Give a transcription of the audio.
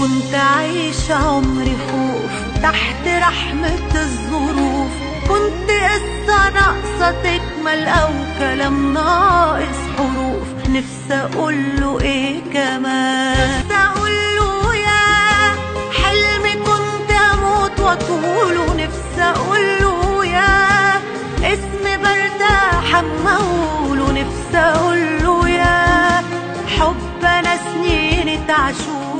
كنت عايشة عمري خوف تحت رحمة الظروف كنت قصة ناقصة تكمل أو كلام ناقص حروف نفسي أقوله إيه كمان نفسي أقوله يا حلمي كنت أموت وأطوله نفسي أقوله يا اسمي برتاح أما أقوله نفسي أقوله يا حب أنا سنين اتعشوه